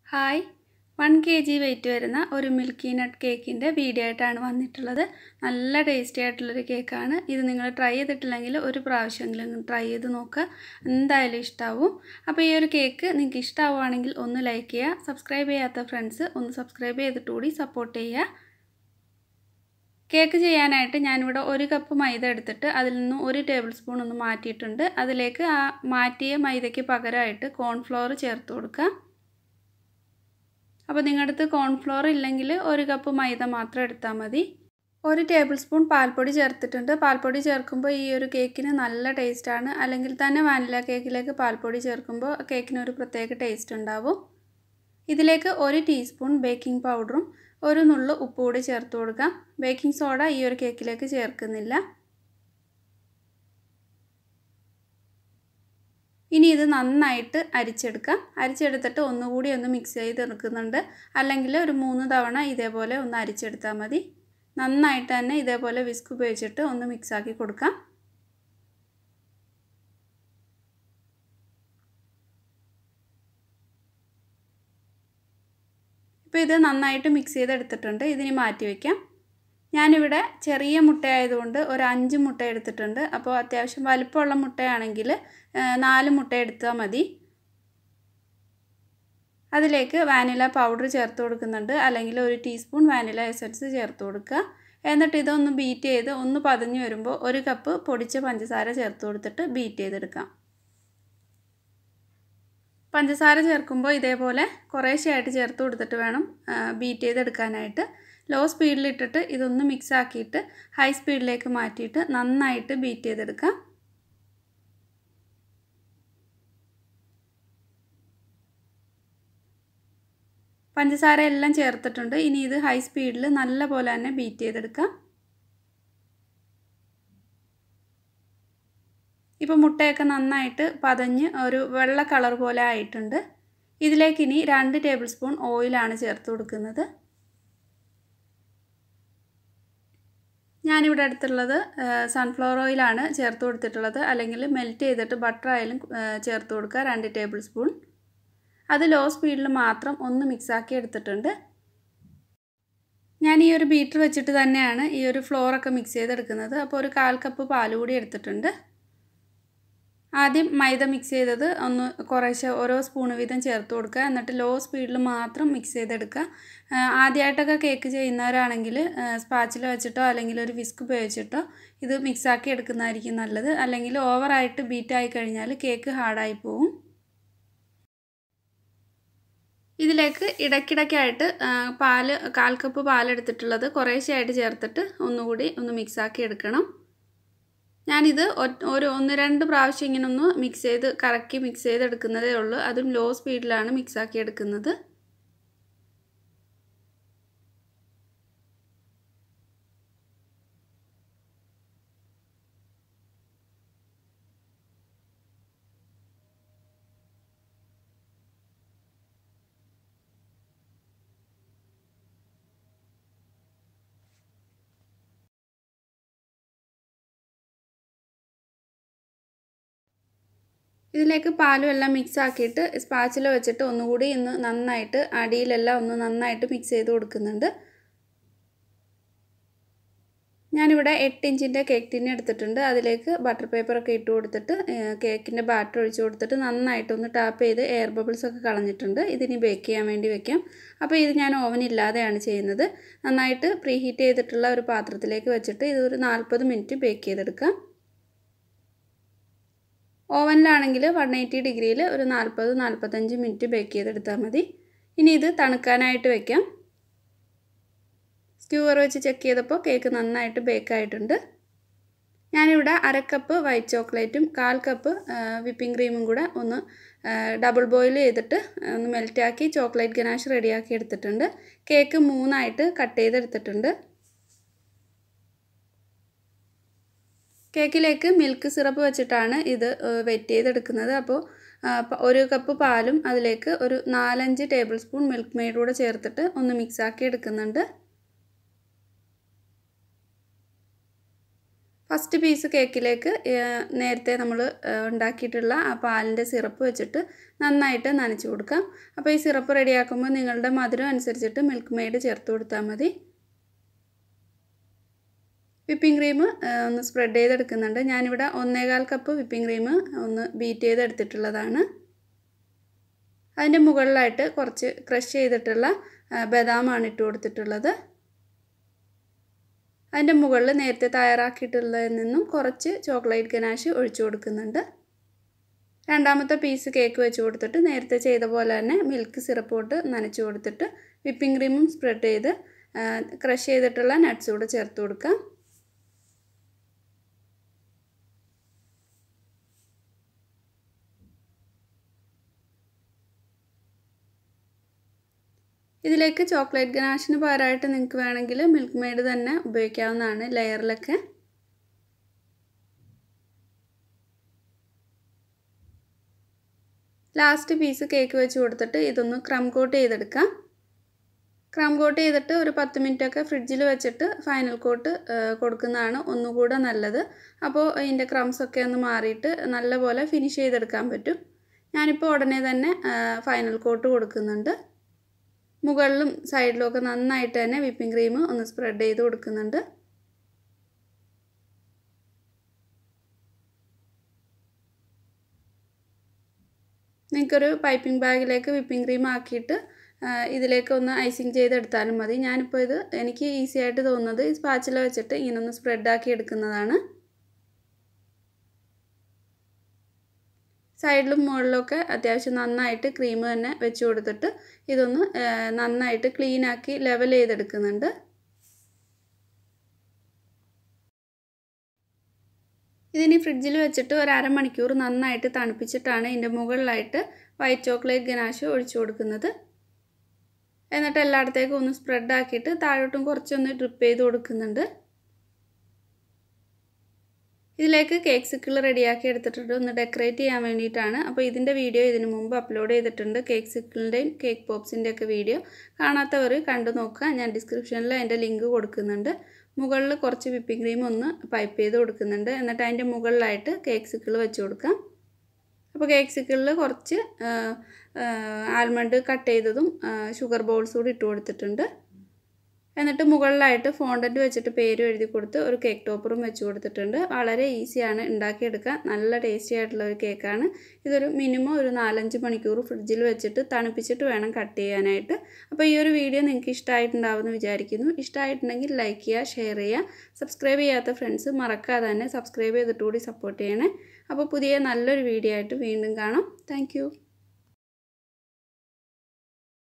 hi one K G weight വരുന്ന ഒരു milky നട്ട് കേക്കിൻ്റെ വീഡിയോ ആയിട്ടാണ് വന്നിട്ടുള്ളത് നല്ല ടേസ്റ്റി ആയിട്ടുള്ളൊരു കേക്കാണ് ഇത് നിങ്ങൾ ട്രൈ ചെയ്തിട്ടില്ലെങ്കിൽ ഒരു പ്രാവശ്യമെങ്കിലും ട്രൈ ചെയ്ത് നോക്കുക എന്തായാലും ഇഷ്ടമാവും അപ്പോൾ ഈ ഒരു കേക്ക് നിങ്ങൾക്ക് ഇഷ്ടമാവുകയാണെങ്കിൽ ഒന്ന് ലൈക്ക് ചെയ്യുക സബ്സ്ക്രൈബ് ചെയ്യാത്ത ഫ്രണ്ട്സ് ഒന്ന് സബ്സ്ക്രൈബ് ചെയ്തിട്ട് കൂടി സപ്പോർട്ട് ചെയ്യുക കേക്ക് ചെയ്യാനായിട്ട് ഞാനിവിടെ ഒരു കപ്പ് മൈദ എടുത്തിട്ട് അതിൽ നിന്ന് ഒരു ടേബിൾ സ്പൂൺ ഒന്ന് മാറ്റിയിട്ടുണ്ട് അതിലേക്ക് ആ മാറ്റിയ മൈദയ്ക്ക് പകരമായിട്ട് കോൺഫ്ലോർ ചേർത്ത് കൊടുക്കുക അപ്പോൾ നിങ്ങളുടെ അടുത്ത് കോൺഫ്ലോർ ഇല്ലെങ്കിൽ ഒരു കപ്പ് മൈദ മാത്രം എടുത്താൽ മതി ഒരു ടേബിൾ സ്പൂൺ പാൽപ്പൊടി ചേർത്തിട്ടുണ്ട് പാൽപ്പൊടി ചേർക്കുമ്പോൾ ഈ ഒരു കേക്കിന് നല്ല ടേസ്റ്റാണ് അല്ലെങ്കിൽ തന്നെ വാനില കേക്കിലേക്ക് പാൽപ്പൊടി ചേർക്കുമ്പോൾ കേക്കിന് ഒരു പ്രത്യേക ടേസ്റ്റ് ഉണ്ടാവും ഇതിലേക്ക് ഒരു ടീസ്പൂൺ ബേക്കിംഗ് പൗഡറും ഒരു നുള്ളു ഉപ്പ് കൂടി ചേർത്ത് കൊടുക്കാം ബേക്കിംഗ് സോഡ ഈ ഒരു കേക്കിലേക്ക് ചേർക്കുന്നില്ല ഇനി ഇത് നന്നായിട്ട് അരിച്ചെടുക്കാം അരിച്ചെടുത്തിട്ട് ഒന്നുകൂടി ഒന്ന് മിക്സ് ചെയ്ത് എടുക്കുന്നുണ്ട് അല്ലെങ്കിൽ ഒരു മൂന്ന് തവണ ഇതേപോലെ ഒന്ന് അരിച്ചെടുത്താൽ മതി നന്നായിട്ട് തന്നെ ഇതേപോലെ വിസ്ക് ഉപയോഗിച്ചിട്ട് ഒന്ന് മിക്സാക്കി കൊടുക്കാം ഇപ്പോൾ ഇത് നന്നായിട്ട് മിക്സ് ചെയ്തെടുത്തിട്ടുണ്ട് ഇതിനി മാറ്റി വയ്ക്കാം ഞാനിവിടെ ചെറിയ മുട്ടയായതുകൊണ്ട് ഒരു അഞ്ച് മുട്ട എടുത്തിട്ടുണ്ട് അപ്പോൾ അത്യാവശ്യം വലിപ്പമുള്ള മുട്ടയാണെങ്കിൽ നാല് മുട്ട എടുത്താൽ മതി അതിലേക്ക് വാനില പൗഡർ ചേർത്ത് കൊടുക്കുന്നുണ്ട് അല്ലെങ്കിൽ ഒരു ടീസ്പൂൺ വാനില എസൻസ് ചേർത്ത് കൊടുക്കുക എന്നിട്ട് ഇതൊന്ന് ബീറ്റ് ചെയ്ത് ഒന്ന് പതഞ്ഞ് വരുമ്പോൾ ഒരു കപ്പ് പൊടിച്ച പഞ്ചസാര ചേർത്ത് കൊടുത്തിട്ട് ബീറ്റ് ചെയ്തെടുക്കാം പഞ്ചസാര ചേർക്കുമ്പോൾ ഇതേപോലെ കുറേശ്ശെയായിട്ട് ചേർത്ത് കൊടുത്തിട്ട് വേണം ബീറ്റ് ചെയ്തെടുക്കാനായിട്ട് ലോ സ്പീഡിലിട്ടിട്ട് ഇതൊന്ന് മിക്സ് ആക്കിയിട്ട് ഹൈ സ്പീഡിലേക്ക് മാറ്റിയിട്ട് നന്നായിട്ട് ബീറ്റ് ചെയ്തെടുക്കാം പഞ്ചസാര എല്ലാം ചേർത്തിട്ടുണ്ട് ഇനി ഇത് ഹൈ സ്പീഡിൽ നല്ല പോലെ തന്നെ ബീറ്റ് ചെയ്തെടുക്കാം ഇപ്പോൾ മുട്ടയൊക്കെ നന്നായിട്ട് പതഞ്ഞ് ഒരു വെള്ള കളർ പോലെ ആയിട്ടുണ്ട് ഇതിലേക്ക് ഇനി രണ്ട് ടേബിൾ സ്പൂൺ ഓയിലാണ് ചേർത്ത് കൊടുക്കുന്നത് ഞാനിവിടെ എടുത്തുള്ളത് സൺഫ്ലവർ ഓയിലാണ് ചേർത്ത് കൊടുത്തിട്ടുള്ളത് അല്ലെങ്കിൽ മെൽറ്റ് ചെയ്തിട്ട് ബട്ടർ ആയാലും ചേർത്ത് കൊടുക്കുക രണ്ട് ടേബിൾ സ്പൂൺ അത് ലോ സ്പീഡിൽ മാത്രം ഒന്ന് മിക്സാക്കി എടുത്തിട്ടുണ്ട് ഞാൻ ഈ ഒരു ബീറ്റർ വെച്ചിട്ട് തന്നെയാണ് ഈ ഒരു ഫ്ലോറൊക്കെ മിക്സ് ചെയ്തെടുക്കുന്നത് അപ്പോൾ ഒരു കാൽ കപ്പ് പാൽ കൂടി എടുത്തിട്ടുണ്ട് ആദ്യം മൈദ മിക്സ് ചെയ്തത് ഒന്ന് കുറേശ്ശെ ഓരോ സ്പൂൺ വീതം ചേർത്ത് കൊടുക്കുക എന്നിട്ട് ലോ സ്പീഡിൽ മാത്രം മിക്സ് ചെയ്തെടുക്കുക ആദ്യമായിട്ടൊക്കെ കേക്ക് ചെയ്യുന്നവരാണെങ്കിൽ സ്പാച്ചിൽ വെച്ചിട്ടോ അല്ലെങ്കിൽ ഒരു വിസ്ക് ഉപയോഗിച്ചിട്ടോ ഇത് മിക്സാക്കി എടുക്കുന്നതായിരിക്കും നല്ലത് അല്ലെങ്കിൽ ഓവറായിട്ട് ബീറ്റായി കഴിഞ്ഞാൽ കേക്ക് ഹാർഡായി പോവും ഇതിലേക്ക് ഇടയ്ക്കിടയ്ക്കായിട്ട് പാല് കാൽ കപ്പ് പാലെടുത്തിട്ടുള്ളത് കുറേശ്ശെയായിട്ട് ചേർത്തിട്ട് ഒന്നുകൂടി ഒന്ന് മിക്സാക്കി എടുക്കണം ഞാനിത് ഒരു ഒന്ന് രണ്ട് പ്രാവശ്യം ഇങ്ങനെ ഒന്ന് മിക്സ് ചെയ്ത് കറക്കി മിക്സ് ചെയ്തെടുക്കുന്നതേ ഉള്ളൂ അതും ലോ സ്പീഡിലാണ് മിക്സാക്കി എടുക്കുന്നത് ഇതിലേക്ക് പാലും എല്ലാം മിക്സ് ആക്കിയിട്ട് സ്പാച്ചിൽ വെച്ചിട്ട് ഒന്നുകൂടി ഇന്ന് നന്നായിട്ട് അടിയിലെല്ലാം ഒന്ന് നന്നായിട്ട് മിക്സ് ചെയ്ത് കൊടുക്കുന്നുണ്ട് ഞാനിവിടെ എട്ട് ഇഞ്ചിൻ്റെ കേക്ക് ടിൻ എടുത്തിട്ടുണ്ട് അതിലേക്ക് ബട്ടർ പേപ്പറൊക്കെ ഇട്ട് കൊടുത്തിട്ട് കേക്കിൻ്റെ ബാറ്റർ ഒഴിച്ച് കൊടുത്തിട്ട് നന്നായിട്ടൊന്ന് ടാപ്പ് ചെയ്ത് എയർ ബബിൾസ് ഒക്കെ കളഞ്ഞിട്ടുണ്ട് ഇതിനി ബേക്ക് ചെയ്യാൻ വേണ്ടി വെക്കാം അപ്പോൾ ഇത് ഞാൻ ഓവൻ ഇല്ലാതെയാണ് ചെയ്യുന്നത് നന്നായിട്ട് പ്രീ ഹീറ്റ് ചെയ്തിട്ടുള്ള ഒരു പാത്രത്തിലേക്ക് വെച്ചിട്ട് ഇത് ഒരു നാൽപ്പത് മിനിറ്റ് ബേക്ക് ചെയ്തെടുക്കാം ഓവനിലാണെങ്കിൽ വൺ എയ്റ്റി ഡിഗ്രിയിൽ ഒരു നാൽപ്പത് നാൽപ്പത്തഞ്ച് മിനിറ്റ് ബേക്ക് ചെയ്തെടുത്താൽ മതി ഇനി ഇത് തണുക്കാനായിട്ട് വെക്കാം സ്ക്യൂവർ വെച്ച് ചെക്ക് ചെയ്തപ്പോൾ കേക്ക് നന്നായിട്ട് ബേക്കായിട്ടുണ്ട് ഞാനിവിടെ അര കപ്പ് വൈറ്റ് ചോക്ലേറ്റും കാൽ കപ്പ് വിപ്പിംഗ് ക്രീമും കൂടെ ഒന്ന് ഡബിൾ ബോയിൽ ചെയ്തിട്ട് ഒന്ന് മെൽറ്റാക്കി ചോക്ലേറ്റ് ഗനാഷ് റെഡിയാക്കി എടുത്തിട്ടുണ്ട് കേക്ക് മൂന്നായിട്ട് കട്ട് ചെയ്തെടുത്തിട്ടുണ്ട് കേക്കിലേക്ക് മിൽക്ക് സിറപ്പ് വെച്ചിട്ടാണ് ഇത് വെറ്റ് ചെയ്തെടുക്കുന്നത് അപ്പോൾ ഒരു കപ്പ് പാലും അതിലേക്ക് ഒരു നാലഞ്ച് ടേബിൾ സ്പൂൺ മിൽക്ക് മെയ്ഡ് കൂടെ ചേർത്തിട്ട് ഒന്ന് മിക്സാക്കി എടുക്കുന്നുണ്ട് ഫസ്റ്റ് പീസ് കേക്കിലേക്ക് നേരത്തെ നമ്മൾ ഉണ്ടാക്കിയിട്ടുള്ള ആ പാലിൻ്റെ സിറപ്പ് വെച്ചിട്ട് നന്നായിട്ട് നനച്ച് കൊടുക്കാം അപ്പോൾ ഈ സിറപ്പ് റെഡിയാക്കുമ്പോൾ നിങ്ങളുടെ മധുരം അനുസരിച്ചിട്ട് മിൽക്ക് മെയ്ഡ് ചേർത്ത് കൊടുത്താൽ മതി വിപ്പിംഗ് ക്രീം ഒന്ന് സ്പ്രെഡ് ചെയ്തെടുക്കുന്നുണ്ട് ഞാനിവിടെ ഒന്നേകാൽ കപ്പ് വിപ്പിംഗ് ക്രീം ഒന്ന് ബീറ്റ് ചെയ്തെടുത്തിട്ടുള്ളതാണ് അതിൻ്റെ മുകളിലായിട്ട് കുറച്ച് ക്രഷ് ചെയ്തിട്ടുള്ള ബദാമാണ് ഇട്ട് കൊടുത്തിട്ടുള്ളത് അതിൻ്റെ മുകളിൽ നേരത്തെ തയ്യാറാക്കിയിട്ടുള്ളതിൽ നിന്നും കുറച്ച് ചോക്ലേറ്റ് ഗനാഷ് ഒഴിച്ചു കൊടുക്കുന്നുണ്ട് രണ്ടാമത്തെ പീസ് കേക്ക് വെച്ച് കൊടുത്തിട്ട് നേരത്തെ ചെയ്ത പോലെ തന്നെ മിൽക്ക് സിറപ്പ് തൊട്ട് നനച്ച് കൊടുത്തിട്ട് വിപ്പിംഗ് ക്രീമും സ്പ്രെഡ് ചെയ്ത് ക്രഷ് ചെയ്തിട്ടുള്ള നട്ട്സ് കൂടെ ചേർത്ത് കൊടുക്കാം ഇതിലേക്ക് ചോക്ലേറ്റ് ഗനാഷിന് പകരമായിട്ട് നിങ്ങൾക്ക് വേണമെങ്കിൽ മിൽക്ക് മെയ്ഡ് തന്നെ ഉപയോഗിക്കാവുന്നതാണ് ലെയറിലൊക്കെ ലാസ്റ്റ് പീസ് കേക്ക് വെച്ച് കൊടുത്തിട്ട് ഇതൊന്ന് ക്രം കോട്ട് ചെയ്തെടുക്കാം ക്രം കോട്ട് ചെയ്തിട്ട് ഒരു പത്ത് മിനിറ്റൊക്കെ ഫ്രിഡ്ജിൽ വെച്ചിട്ട് ഫൈനൽ കോട്ട് കൊടുക്കുന്നതാണ് ഒന്നുകൂടെ നല്ലത് അപ്പോൾ ഇതിൻ്റെ ക്രംസൊക്കെ ഒന്ന് മാറിയിട്ട് നല്ലപോലെ ഫിനിഷ് ചെയ്തെടുക്കാൻ പറ്റും ഞാനിപ്പോൾ ഉടനെ തന്നെ ഫൈനൽ കോട്ട് കൊടുക്കുന്നുണ്ട് മുകളിലും സൈഡിലും ഒക്കെ നന്നായിട്ട് തന്നെ വിപ്പിംഗ് ക്രീം ഒന്ന് സ്പ്രെഡ് ചെയ്ത് കൊടുക്കുന്നുണ്ട് നിങ്ങൾക്കൊരു പൈപ്പിംഗ് ബാഗിലേക്ക് വിപ്പിംഗ് ക്രീം ആക്കിയിട്ട് ഇതിലേക്ക് ഒന്ന് ഐസിങ് ചെയ്തെടുത്താലും മതി ഞാനിപ്പോൾ ഇത് എനിക്ക് ഈസി ആയിട്ട് തോന്നുന്നത് ഈ സ്പാച്ചില വെച്ചിട്ട് ഇങ്ങനെ ഒന്ന് സ്പ്രെഡാക്കി എടുക്കുന്നതാണ് സൈഡിലും മുകളിലൊക്കെ അത്യാവശ്യം നന്നായിട്ട് ക്രീം തന്നെ വെച്ച് കൊടുത്തിട്ട് ഇതൊന്ന് നന്നായിട്ട് ക്ലീനാക്കി ലെവൽ ചെയ്തെടുക്കുന്നുണ്ട് ഇതിനി ഫ്രിഡ്ജിൽ വെച്ചിട്ട് ഒരു അരമണിക്കൂർ നന്നായിട്ട് തണുപ്പിച്ചിട്ടാണ് ഇതിൻ്റെ മുകളിലായിട്ട് വൈറ്റ് ചോക്ലേറ്റ് ഗനാഷ് ഒഴിച്ചു കൊടുക്കുന്നത് എന്നിട്ട് എല്ലായിടത്തേക്കും ഒന്ന് സ്പ്രെഡ് ആക്കിയിട്ട് താഴോട്ടും കുറച്ചൊന്ന് ഡ്രിപ്പ് ചെയ്ത് കൊടുക്കുന്നുണ്ട് ഇതിലേക്ക് കേക്ക് സിക്കിൾ റെഡിയാക്കി എടുത്തിട്ടുണ്ട് ഒന്ന് ഡെക്കറേറ്റ് ചെയ്യാൻ വേണ്ടിയിട്ടാണ് അപ്പോൾ ഇതിൻ്റെ വീഡിയോ ഇതിന് മുമ്പ് അപ്ലോഡ് ചെയ്തിട്ടുണ്ട് കേക്ക് സിക്കിളിൻ്റെയും കേക്ക് പോപ്സിൻ്റെ ഒക്കെ വീഡിയോ കാണാത്തവർ കണ്ടു നോക്കുക ഞാൻ ഡിസ്ക്രിപ്ഷനിൽ അതിൻ്റെ ലിങ്ക് കൊടുക്കുന്നുണ്ട് മുകളിൽ കുറച്ച് വിപ്പിംഗ് ക്രീം ഒന്ന് പൈപ്പ് ചെയ്ത് കൊടുക്കുന്നുണ്ട് എന്നിട്ട് അതിൻ്റെ മുകളിലായിട്ട് കേക്ക് സിക്കിൾ വെച്ച് കൊടുക്കാം അപ്പോൾ കേക്ക് സിക്കിളിൽ കുറച്ച് ആൽമണ്ട് കട്ട് ചെയ്തതും ഷുഗർ ബോൾസ് കൂടി ഇട്ട് കൊടുത്തിട്ടുണ്ട് എന്നിട്ട് മുകളിലായിട്ട് ഫോണ്ടൻറ്റ് വെച്ചിട്ട് പേര് എഴുതി കൊടുത്ത് ഒരു കേക്ക് ടോപ്പറും വെച്ച് കൊടുത്തിട്ടുണ്ട് വളരെ ഈസിയാണ് ഉണ്ടാക്കിയെടുക്കാൻ നല്ല ടേസ്റ്റി ആയിട്ടുള്ള ഒരു കേക്കാണ് ഇതൊരു മിനിമം ഒരു നാലഞ്ച് മണിക്കൂർ ഫ്രിഡ്ജിൽ വെച്ചിട്ട് തണുപ്പിച്ചിട്ട് വേണം കട്ട് ചെയ്യാനായിട്ട് അപ്പോൾ ഈ ഒരു വീഡിയോ നിങ്ങൾക്ക് ഇഷ്ടമായിട്ടുണ്ടാവുമെന്ന് വിചാരിക്കുന്നു ഇഷ്ടമായിട്ടുണ്ടെങ്കിൽ ലൈക്ക് ചെയ്യുക ഷെയർ ചെയ്യുക സബ്സ്ക്രൈബ് ചെയ്യാത്ത ഫ്രണ്ട്സ് മറക്കാതെ തന്നെ സബ്സ്ക്രൈബ് ചെയ്തിട്ട് കൂടി സപ്പോർട്ട് ചെയ്യണേ അപ്പോൾ പുതിയ നല്ലൊരു വീഡിയോ ആയിട്ട് വീണ്ടും കാണാം താങ്ക്